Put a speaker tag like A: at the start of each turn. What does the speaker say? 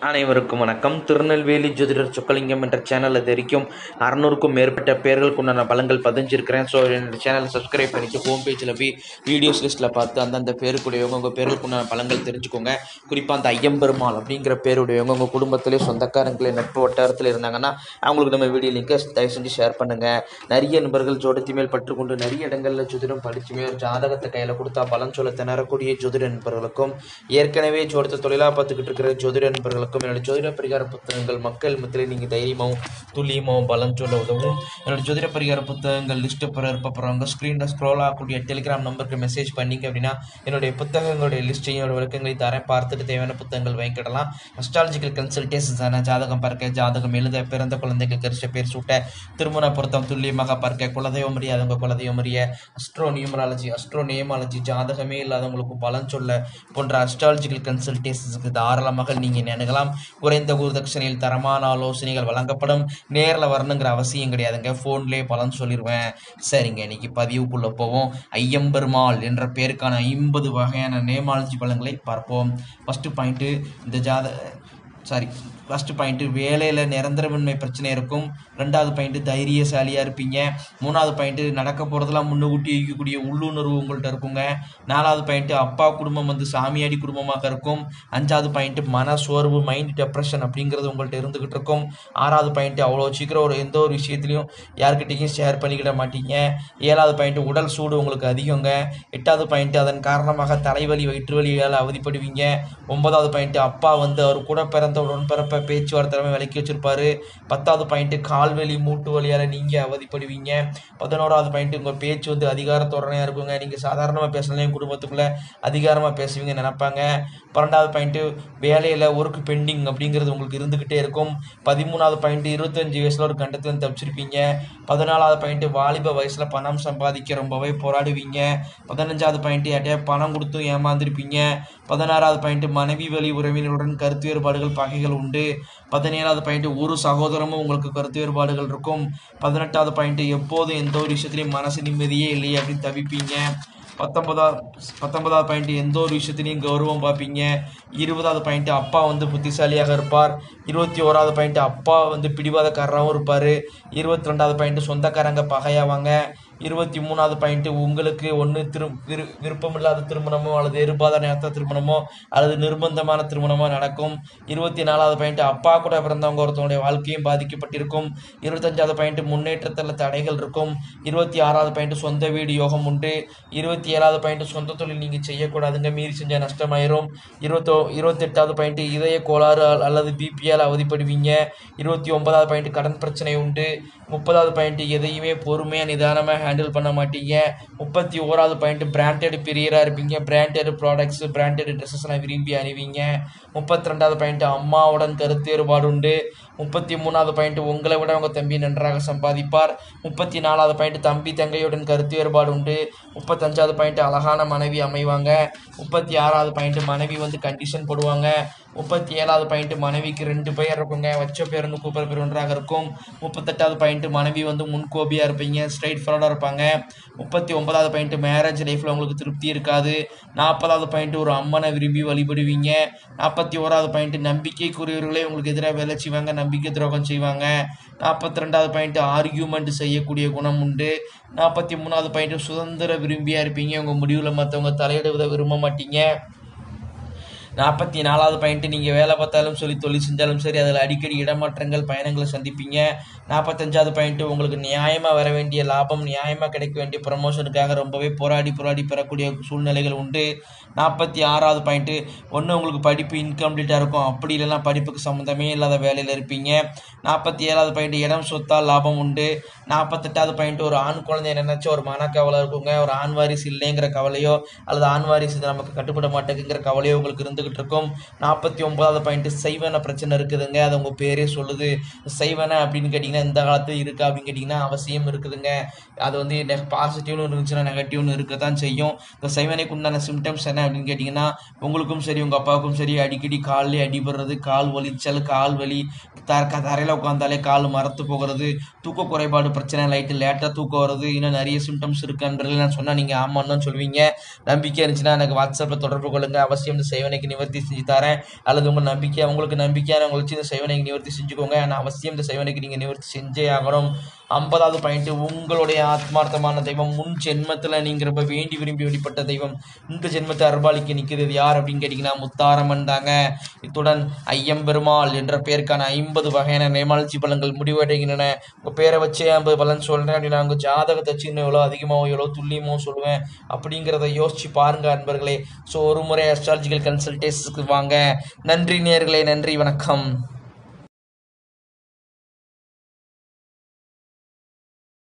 A: அனைவருக்கும் வணக்கம் திருநெல்வேலி ஜோதிடர் சொக்கலிங்கம் என்ற சேனல் இது வரைக்கும் அறநூறுக்கும் மேற்பட்ட பேர்களுக்கு உண்டான பலன்கள் பதிஞ்சிருக்கிறேன் ஸோ என்னோட சேனலை சப்ஸ்கிரைப் பண்ணிட்டு ஹோம் பேஜில் போய் வீடியோஸ் லிஸ்ட்டில் பார்த்து அந்தந்த பேருக்குடையவங்க உங்கள் பேர்களுக்கு உண்டான பலன்கள் தெரிஞ்சுக்கோங்க குறிப்பாக அந்த ஐயம்பெருமாள் அப்படிங்கிற பேருடையவங்க உங்கள் குடும்பத்திலே சொந்தக்காரங்களே நட்பு வட்டாரத்தில் இருந்தாங்கன்னா அவங்களுக்கு நம்ம வீடியோ லிங்கை தயவு செஞ்சு ஷேர் பண்ணுங்கள் நிறைய நண்பர்கள் ஜோடத்தி மேல் பற்றுக்கொண்டு நிறைய இடங்களில் ஜோதிடம் படிச்சுமே ஒரு ஜாதகத்தை கையில் கொடுத்தா பலன் சொல்ல திணறக்கூடிய ஜோதிட நண்பர்களுக்கும் ஏற்கனவே ஜோதிட தொழிலாக பார்த்துக்கிட்டு இருக்கிற ஜோதிட நண்பர்களுக்கும் என்னோட ஜோதிட பரிகார புத்தகங்கள் மக்கள் மத்தியில் நீங்கள் தைரியமாகவும் துல்லியமாகவும் பலன் சொல்ல உதவும் என்னோட ஜோதிட பரிகார புத்தகங்கள் லிஸ்ட்டு பெற இருப்பறவங்க ஸ்க்ரீனில் ஸ்க்ரோல் ஆகக்கூடிய டெலிகிராம் நம்பருக்கு மெசேஜ் பண்ணிங்க அப்படின்னா என்னுடைய புத்தகங்களுடைய லிஸ்ட்டையும் என்னோட விளக்கங்களை தரேன் பார்த்துட்டு தேவையான புத்தகங்கள் வாங்கிக்கிடலாம் அஸ்ட்ராலஜிக்கல் கன்சல்டேஷன்ஸான ஜாதகம் பார்க்க ஜாதகம் எழுத பிறந்த குழந்தைக்கு கரிச பேர் சூட்ட திருமண பொருத்தம் துல்லியமாக பார்க்க குலதெய்வம் அறியாதவங்க குலதெய்வம் அறிய அஸ்ட்ரோ நியூமராலஜி அஸ்ட்ரோ நியமாலஜி ஜாதகமே இல்லாதவங்களுக்கு பலன் சொல்ல போன்ற அஸ்ட்ராலஜிக்கல் கன்சல்டேஷன்ஸுக்கு தாராளமாக நீங்கள் நினைக்கலாம் குறைந்த குருதட்சணையில் தரமான ஆலோசனைகள் வழங்கப்படும் நேரில் வரணுங்கிற அவசியம் கிடையாதுங்க ஃபோன்லேயே பலன் சொல்லிடுவேன் சரிங்க இன்னைக்கு பதிவுக்குள்ளே போவோம் ஐயம்பெருமாள் என்ற பேருக்கான ஐம்பது வகையான நேமாலஜி பலன்களை பார்ப்போம் ஃபஸ்ட்டு பாயிண்ட்டு இந்த ஜாத சாரி ஃபஸ்ட்டு பாயிண்ட்டு வேலையில் நிரந்தரமின்மை பிரச்சனை இருக்கும் ரெண்டாவது பாயிண்ட்டு தைரியசாலியாக இருப்பீங்க மூணாவது பாயிண்ட்டு நடக்க போகிறதெல்லாம் முன்னுக்கூட்டி வைக்கக்கூடிய உள்ளுணர்வு உங்கள்கிட்ட இருக்குங்க நாலாவது பாயிண்ட்டு அப்பா குடும்பம் வந்து சாமியாடி குடும்பமாக இருக்கும் அஞ்சாவது பாயிண்ட்டு மன சோர்வு மைண்ட் டெப்ரெஷன் அப்படிங்கிறது உங்கள்கிட்ட இருந்துக்கிட்டு இருக்கும் ஆறாவது பாயிண்ட்டு அவ்வளோ சீக்கிரம் ஒரு எந்த ஒரு விஷயத்துலையும் யார்கிட்டையும் ஷேர் பண்ணிக்கிட மாட்டீங்க ஏழாவது பாயிண்ட்டு உடல் சூடு உங்களுக்கு அதிகங்க எட்டாவது பாயிண்ட்டு அதன் காரணமாக தலைவலி வயிற்று வலியால் அவதிப்படுவீங்க ஒன்பதாவது பாயிண்ட்டு அப்பா வந்து அவர் கூட பிறந்த உடன்பிறப்பை பேச்சுவார்த்தை விலக்கி வச்சிருப்பாரு பத்தாவது பாயிண்ட்டு கால்வலி மூட்டு வலியால் நீங்கள் அவதிப்படுவீங்க பதினோராவது பாயிண்ட்டு உங்கள் பேச்சு வந்து அதிகார தோரணையாக இருக்குங்க நீங்கள் சாதாரணமாக பேசலாம் குடும்பத்துக்குள்ளே அதிகாரமாக பேசுவீங்க நினைப்பாங்க பன்னெண்டாவது பாயிண்ட்டு வேலையில் ஒர்க் பெண்டிங் அப்படிங்கிறது உங்களுக்கு இருந்துக்கிட்டே இருக்கும் பதிமூணாவது பாயிண்ட்டு இருபத்தஞ்சி வயசில் ஒரு கண்டத்தில் தப்பிச்சிருப்பீங்க பதினாலாவது பாயிண்ட்டு வாலிப வயசில் பணம் சம்பாதிக்க ரொம்பவே போராடுவீங்க பதினஞ்சாவது பாயிண்ட்டு யார்ட்டையா பணம் கொடுத்து ஏமாந்துருப்பீங்க பதினாறாவது பாயிண்ட்டு மனைவி வழி உறவினருடன் கருத்து வேறுபாடுகள் பகைகள் உண்டு பதினேழாவது பாயிண்ட்டு ஒரு சகோதரமும் உங்களுக்கு கருத்து வேறுபாடுகள் இருக்கும் பதினெட்டாவது பாயிண்ட்டு எப்போதும் எந்த ஒரு விஷயத்துலையும் மனசு நிம்மதியே இல்லையே அப்படின்னு தவிப்பீங்க பத்தொன்பதாவது பத்தொன்பதாவது பாயிண்ட் எந்த ஒரு விஷயத்துலையும் கௌரவம் பார்ப்பீங்க இருபதாவது பாயிண்ட் அப்பா வந்து புத்திசாலியாக இருப்பார் இருபத்தி ஓராவது பாயிண்ட் அப்பா வந்து பிடிவாதக்காரராகவும் இருப்பார் இருபத்தி ரெண்டாவது பாயிண்ட் சொந்தக்காரங்க பகையாவாங்க இருபத்தி மூணாவது பாயிண்ட்டு உங்களுக்கு ஒன்று திரு விரு விருப்பமில்லாத திருமணமோ அல்லது எதிர்பாத நேரத்த திருமணமோ அல்லது நிர்பந்தமான திருமணமோ நடக்கும் இருபத்தி நாலாவது பாயிண்ட் அப்பா கூட பிறந்தவங்க ஒருத்தவங்களுடைய வாழ்க்கையும் பாதிக்கப்பட்டிருக்கும் இருபத்தஞ்சாவது பாயிண்ட் முன்னேற்றத்தில் தடைகள் இருக்கும் இருபத்தி ஆறாவது பாயிண்ட் சொந்த வீடு யோகம் உண்டு இருபத்தி ஏழாவது பாயிண்ட் சொந்த தொழில் நீங்கள் செய்யக்கூடாதுங்க மீறி செஞ்சால் நஷ்டமாயிரும் இருபத்தோ இருபத்தெட்டாவது பாயிண்ட் இதய கோளாறு அல்லது பிபியால் அவதிப்படுவீங்க இருபத்தி ஒன்பதாவது பாயிண்ட் கடன் பிரச்சனை உண்டு முப்பதாவது பாயிண்ட் எதையுமே பொறுமையாக நிதானமாக ஹேண்டில் பண்ண மாட்டீங்க முப்பத்தி ஓராவது பாயிண்ட் பிராண்டட் பிரியராக இருப்பீங்க பிராண்டட் ப்ராடக்ட்ஸ் பிராண்டட் ட்ரெஸ்ஸஸ்லாம் விரும்பி அணிவீங்க முப்பத்தி ரெண்டாவது பாயிண்ட் அம்மாவுடன் கருத்து வேறுபாடு உண்டு முப்பத்தி மூணாவது பாயிண்ட் உங்களை விட உங்கள் தம்பி நன்றாக சம்பாதிப்பார் முப்பத்தி நாலாவது பாயிண்ட் தம்பி தங்கையுடன் கருத்து வேறுபாடு உண்டு முப்பத்தஞ்சாவது பாயிண்ட் அழகான மனைவி அமைவாங்க முப்பத்தி ஆறாவது பாயிண்ட் மனைவி வந்து கண்டிஷன் போடுவாங்க முப்பத்தி ஏழாவது பாயிண்ட் மனைவிக்கு ரெண்டு பெயர் இருக்குங்க வச்ச பேர் வந்து கூப்பிட்ற பேர் ஒன்றாக இருக்கும் முப்பத்தெட்டாவது பாயிண்ட் மனைவி வந்து முன்கோபியாக இருப்பீங்க ஸ்ட்ரைட் ஃபார்வர்டாக இருப்பாங்க முப்பத்தி ஒன்பதாவது பாயிண்ட் மேரேஜ் லைஃப்பில் உங்களுக்கு திருப்தி இருக்காது நாற்பதாவது பாயிண்ட் ஒரு அம்மனை விரும்பி வழிபடுவீங்க நாற்பத்தி ஓராவது பாயிண்ட் நம்பிக்கைக்குரியவர்களே உங்களுக்கு எதிராக வேலை செய்வாங்க நம்பிக்கை துரோகம் செய்வாங்க நாற்பத்தி ரெண்டாவது பாயிண்ட் ஆர்கியூமெண்ட் செய்யக்கூடிய குணம் உண்டு நாற்பத்தி மூணாவது பாயிண்ட் சுதந்திர விரும்பியாக இருப்பீங்க உங்கள் முடிவில் மற்றவங்க தலையிடுவதை விரும்ப மாட்டீங்க நாற்பத்தி நாலாவது பாயிண்ட்டு நீங்கள் வேலை பார்த்தாலும் சொல்லி தொழில் செஞ்சாலும் சரி அதில் அடிக்கடி இடமாற்றங்கள் பயணங்களை சந்திப்பீங்க நாற்பத்தஞ்சாவது பாயிண்ட்டு உங்களுக்கு நியாயமாக வர வேண்டிய லாபம் நியாயமாக கிடைக்க வேண்டிய ப்ரமோஷனுக்காக ரொம்பவே போராடி போராடி பெறக்கூடிய சூழ்நிலைகள் உண்டு நாற்பத்தி ஆறாவது பாயிண்ட்டு ஒன்று உங்களுக்கு படிப்பு இன்கம்ப்ளீட்டாக இருக்கும் அப்படி இல்லைன்னா படிப்புக்கு சம்மந்தமே இல்லாத வேலையில் இருப்பீங்க நாற்பத்தி ஏழாவது பாயிண்ட் இடம் சொத்தால் லாபம் உண்டு நாற்பத்தெட்டாவது பாயிண்ட் ஒரு ஆண் குழந்தைய நினைச்ச ஒரு மனக்கவலை இருக்குங்க ஒரு ஆண் வாரிசு இல்லைங்கிற கவலையோ அல்லது ஆண் வாரிசு இது நமக்கு கட்டுப்பட மாட்டேங்குங்கிற கவலையோ உங்களுக்கு இருந்துகிட்டு இருக்கும் நாற்பத்தி ஒன்பதாவது பாயிண்ட் செய்வன பிரச்சனை இருக்குதுங்க அது உங்கள் பேரே சொல்லுது செய்வன அப்படின்னு கேட்டிங்கன்னா இந்த காலத்தில் இருக்கா அப்படின்னு கேட்டிங்கன்னா அவசியம் இருக்குதுங்க அது வந்து பாசிட்டிவ்னு இருந்துச்சுன்னா நெகட்டிவ்னு இருக்க தான் செய்யும் இந்த செய்வனைக்கு உண்டான சிம்டம்ஸ் என்ன அப்படின்னு கேட்டிங்கன்னா உங்களுக்கும் சரி உங்கள் அப்பாவுக்கும் சரி அடிக்கடி காலில் அடிபடுறது கால் வலிச்சல் கால் வலி தர தரையில் உட்காந்தாலே கால் மரத்து போகிறது தூக்க குறைபாடு பிரச்சனை லைட்டு லேட்டாக தூக்கம் வருது இன்னும் நிறைய சிம்டம்ஸ் இருக்குன்றது நான் சொன்னால் நீங்கள் ஆமான்னு தான் சொல்லுவீங்க நம்பிக்கை இருந்துச்சுன்னா எனக்கு வாட்ஸ்அப்பில் தொடர்பு கொள்ளுங்க அவசியம் இந்த சேவனைக்கு நிவர்த்தி செஞ்சு தரேன் அல்லது உங்கள் நம்பிக்கை உங்களுக்கு நம்பிக்கையான உங்களை வச்சு இந்த சைவனைக்கு நிவர்த்தி செஞ்சுக்கோங்க ஆனால் அவசியம் இந்த சைவனைக்கு நீங்கள் நிவர்த்தி செஞ்சே ஆகணும் ஐம்பதாவது பாயிண்ட் உங்களுடைய ஆத்மார்த்தமான தெய்வம் முன் ஜென்மத்தில் நீங்கள் ரொம்ப வேண்டி விரும்பி வெளிப்பட்ட தெய்வம் இந்த ஜென்மத்தை அர்பாலிக்க நிற்கிறது யார் அப்படின்னு கேட்டிங்கன்னா முத்தாரம்மன் தாங்க இத்துடன் ஐயம்பெருமாள் என்ற பெயருக்கான ஐம்பது வகையான நேமாலஜி பலன்கள் முடிவடைகின்றன உங்கள் பேரை வச்சே ஐம்பது பலன் சொல்கிறேன் அப்படின்னா உங்கள் ஜாதகத்தை சின்ன எவ்வளோ அதிகமாகவோ எவ்வளோ துல்லியமோ சொல்லுவேன் அப்படிங்கிறத யோசிச்சு பாருங்க அன்பர்களே ஸோ ஒரு முறை அஸ்ட்ராலஜிக்கல் கன்சல்டேஷனுக்கு வாங்க நன்றி நேர்களே நன்றி வணக்கம்